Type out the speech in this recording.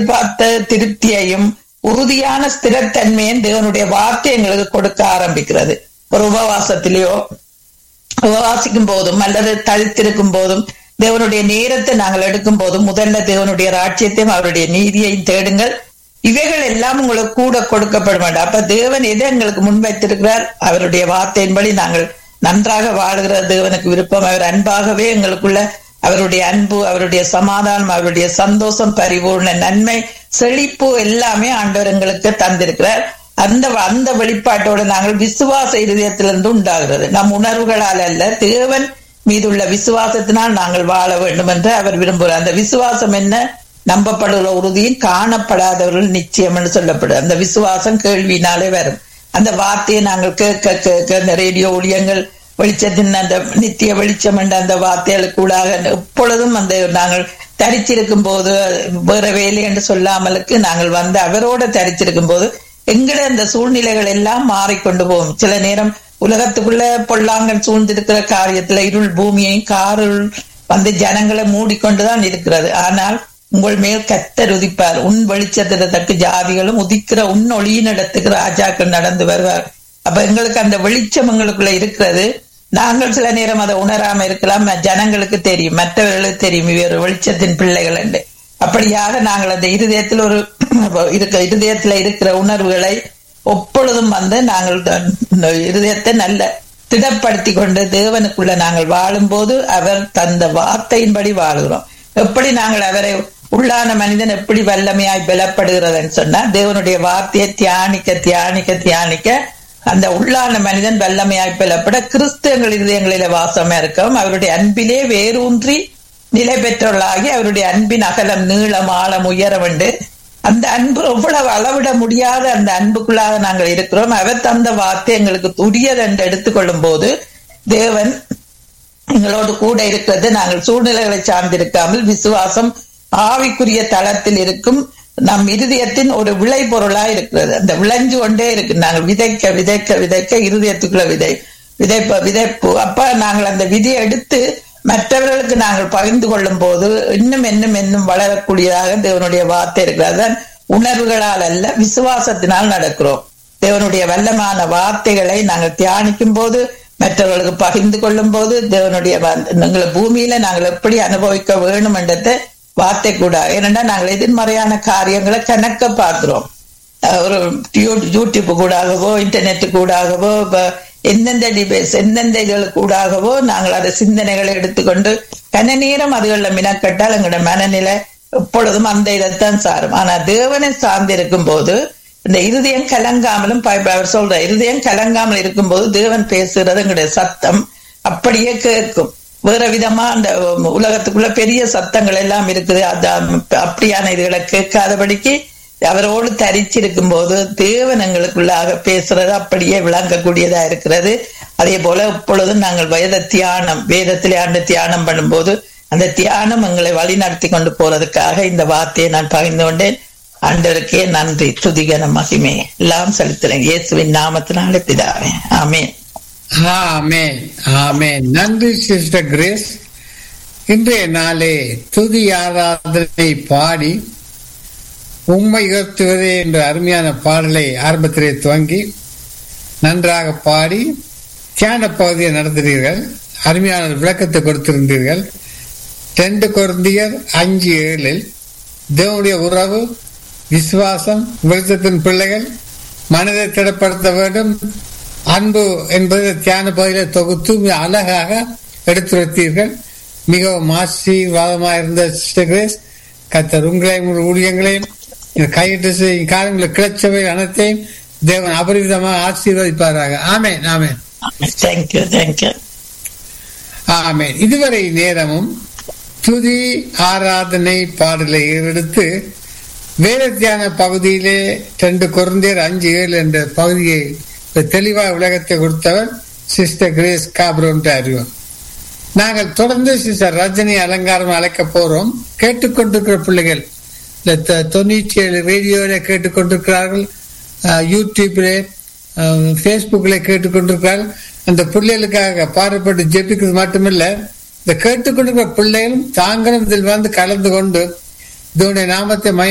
எதிர்பார்த்த திருப்தியையும் உறுதியான ஸ்திரத்தன்மையும் தேவனுடைய வார்த்தை எங்களுக்கு கொடுக்க ஆரம்பிக்கிறது ஒரு உபவாசத்திலேயோ உபவாசிக்கும் போதும் அல்லது தழுத்திருக்கும் போதும் தேவனுடைய நேரத்தை நாங்கள் எடுக்கும் போதும் முதல்ல தேவனுடைய ராட்சியத்தையும் அவருடைய நீதியையும் தேடுங்கள் இவைகள் எல்லாம் உங்களுக்கு கூட கொடுக்கப்பட மாட்டோம் அப்ப தேவன் எதை எங்களுக்கு முன்வைத்திருக்கிறார் அவருடைய வார்த்தையின்படி நாங்கள் நன்றாக வாழுகிற தேவனுக்கு விருப்பம் அவர் அன்பாகவே எங்களுக்குள்ள அவருடைய அன்பு அவருடைய சமாதானம் அவருடைய சந்தோஷம் பரிபூர்ண நன்மை செழிப்பு எல்லாமே ஆண்டவர் எங்களுக்கு தந்திருக்கிறார் அந்த அந்த வெளிப்பாட்டோட நாங்கள் விசுவாச இருதயத்திலிருந்து உண்டாகிறது நம் உணர்வுகளால் அல்ல தேவன் மீதுள்ள விசுவாசத்தினால் நாங்கள் வாழ வேண்டும் என்று அவர் விரும்புகிறார் அந்த விசுவாசம் என்ன நம்பப்படுகிற உறுதியும் காணப்படாதவர்கள் நிச்சயம் என்று சொல்லப்படுது அந்த விசுவாசம் கேள்வினாலே வரும் அந்த வார்த்தையை நாங்கள் கேட்க கேட்க அந்த ரேடியோ ஊழியங்கள் வெளிச்சத்தின் அந்த நித்திய வெளிச்சம் என்ற அந்த வார்த்தைகளுக்கு கூடாக எப்பொழுதும் அந்த நாங்கள் தரிச்சிருக்கும் போது வேற வேலை என்று சொல்லாமலுக்கு நாங்கள் வந்து அவரோட தரிச்சிருக்கும் போது எங்கட அந்த சூழ்நிலைகள் எல்லாம் மாறிக்கொண்டு போகும் சில நேரம் உலகத்துக்குள்ள பொல்லாங்கன் சூழ்ந்திருக்கிற காரியத்துல இருள் பூமியையும் காருள் வந்து ஜனங்களை மூடிக்கொண்டுதான் இருக்கிறது ஆனால் உங்கள் மேல் கத்தர் உதிப்பார் உன் வெளிச்சத்திடத்தக்க ஜாதிகளும் உதிக்கிற உன் ஒளியின் இடத்துக்கு ராஜாக்கள் நடந்து வருவார் அப்ப எங்களுக்கு அந்த வெளிச்சம் எங்களுக்குள்ள இருக்கிறது நாங்கள் சில நேரம் அதை உணராம இருக்கலாம் ஜனங்களுக்கு தெரியும் மற்றவர்களுக்கு தெரியும் இவர் வெளிச்சத்தின் பிள்ளைகள் என்று அப்படியாக நாங்கள் அந்த இருதயத்தில் ஒரு இருக்க இருதயத்துல இருக்கிற உணர்வுகளை எப்பொழுதும் வந்து நாங்கள் இருதயத்தை நல்ல திடப்படுத்தி கொண்டு தேவனுக்குள்ள நாங்கள் வாழும்போது அவர் தந்த வார்த்தையின்படி வாழுகிறோம் எப்படி நாங்கள் அவரை உள்ளான மனிதன் எப்படி வல்லமையாய் பலப்படுகிறதுன்னு சொன்னா தேவனுடைய வார்த்தையை தியானிக்க தியானிக்க தியானிக்க அந்த உள்ளான மனிதன் வல்லமையாய் பலப்பட கிறிஸ்தவங்கள் இதயங்களில வாசமா இருக்கவும் அவருடைய அன்பிலே வேரூன்றி நிலை பெற்றவர்களாகி அவருடைய அன்பின் அகலம் நீளம் ஆழம் உயரம் உண்டு அந்த அன்பு எவ்வளவு அளவிட முடியாத அந்த அன்புக்குள்ளாக நாங்கள் இருக்கிறோம் அவர் தந்த வார்த்தை எங்களுக்கு துரியது என்று எடுத்துக்கொள்ளும் போது தேவன் எங்களோடு கூட இருக்கிறது நாங்கள் சூழ்நிலைகளை சார்ந்திருக்காமல் விசுவாசம் ஆவிக்குரிய தளத்தில் இருக்கும் நம் இருதயத்தின் ஒரு விளை பொருளா இருக்கிறது அந்த விளைஞ்சு கொண்டே இருக்கு நாங்கள் விதைக்க விதைக்க விதைக்க இருதயத்துக்குள்ள விதை விதைப்ப விதைப்பு அப்ப நாங்கள் அந்த விதையை எடுத்து மற்றவர்களுக்கு நாங்கள் பகிர்ந்து கொள்ளும் போது இன்னும் இன்னும் இன்னும் வளரக்கூடியதாக தேவனுடைய வார்த்தை இருக்கிறது உணர்வுகளால் அல்ல விசுவாசத்தினால் நடக்கிறோம் தேவனுடைய வல்லமான வார்த்தைகளை நாங்கள் தியானிக்கும் போது மற்றவர்களுக்கு பகிர்ந்து கொள்ளும் போது தேவனுடைய எங்களை பூமியில நாங்கள் எப்படி அனுபவிக்க வேணும் என்றதை வார்த்தை கூட ஏனென்றா நாங்கள் எதிர்மறையான காரியங்களை கணக்க பார்க்கிறோம் ஒரு யூடியூப் கூடாகவோ இன்டர்நெட் கூடாகவோ எந்தெந்த டிபேட்ஸ் எந்தெந்த இதுகளுக்கு கூடாகவோ நாங்கள் அதை சிந்தனைகளை எடுத்துக்கொண்டு கன நேரம் அதுகளில் மினக்கட்டால் எங்களோட மனநிலை எப்பொழுதும் அந்த இதைத்தான் சாரும் ஆனா தேவனை சார்ந்திருக்கும் போது இந்த இருதயம் கலங்காமலும் அவர் சொல்ற இருதயம் கலங்காமல் இருக்கும்போது தேவன் பேசுறது எங்களுடைய சத்தம் அப்படியே கேட்கும் வேற விதமா அந்த உலகத்துக்குள்ள பெரிய சத்தங்கள் எல்லாம் இருக்குது அது அப்படியான இதுகளை கேட்காதபடிக்கு அவரோடு தரிச்சிருக்கும் போது தேவன் எங்களுக்குள்ளாக பேசுறது அப்படியே விளங்கக்கூடியதா இருக்கிறது அதே போல இப்பொழுதும் நாங்கள் வேத தியானம் வேதத்திலே ஆண்டு தியானம் பண்ணும்போது அந்த தியானம் எங்களை வழி நடத்தி கொண்டு போறதுக்காக இந்த வார்த்தையை நான் பகிர்ந்து கொண்டேன் ஆண்டவருக்கே நன்றி துதிகன மகிமே எல்லாம் செலுத்துறேன் இயேசுவின் நாமத்தினாலே பிதாவே ஆமேன் ஆமேன் ஆமேன் நன்றி சிஸ்டர் கிரேஸ் இன்றைய நாளே துதி ஆராதனை பாடி உண்மை உயர்த்துவதே என்ற அருமையான பாடலை ஆரம்பத்திலே துவங்கி நன்றாக பாடி தியான பகுதியை நடத்தினீர்கள் அருமையான விளக்கத்தை கொடுத்திருந்தீர்கள் ரெண்டு குருந்தியர் அஞ்சு ஏழில் தேவனுடைய உறவு விசுவாசம் வெளிச்சத்தின் பிள்ளைகள் மனதை திடப்படுத்த வேண்டும் அன்பு என்பது தியான பகுதியில தொகுத்து மிக அழகாக எடுத்துரைத்தீர்கள் மிகவும் ஆசீர்வாதமாக இருந்த சிஸ்டர் கிரேஸ் கத்தர் உங்களையும் ஊழியங்களையும் கையிட்டு செய்யும் காலங்களை கிளச்சவை அனைத்தையும் தேவன் அபரிவிதமாக ஆசீர்வதிப்பாராக ஆமேன் ஆமேன் தேங்க்யூ தேங்க்யூ ஆமேன் இதுவரை நேரமும் துதி ஆராதனை பாடலை எடுத்து வேத தியான பகுதியிலே ரெண்டு குழந்தையர் அஞ்சு ஏழு என்ற பகுதியை தெளிவாக விளக்கத்தை கொடுத்தவர் சிஸ்டர் கிரேஸ் காப்ரோன்ட்டு அறிவோம் நாங்கள் தொடர்ந்து சிஸ்டர் ரஜினி அலங்காரம் அழைக்க போறோம் கேட்டுக்கொண்டிருக்கிற பிள்ளைகள் இந்த தொண்ணூற்றி ஏழு ரேடியோல கேட்டுக்கொண்டிருக்கிறார்கள் யூடியூப்ல ஃபேஸ்புக்ல கேட்டுக்கொண்டிருக்கிறார்கள் அந்த பிள்ளைகளுக்காக பாடுபட்டு ஜெபிக்கிறது மட்டுமில்ல இந்த கேட்டுக்கொண்டிருக்கிற பிள்ளைகளும் தாங்களும் இதில் வந்து கலந்து கொண்டு இதனுடைய நாமத்தை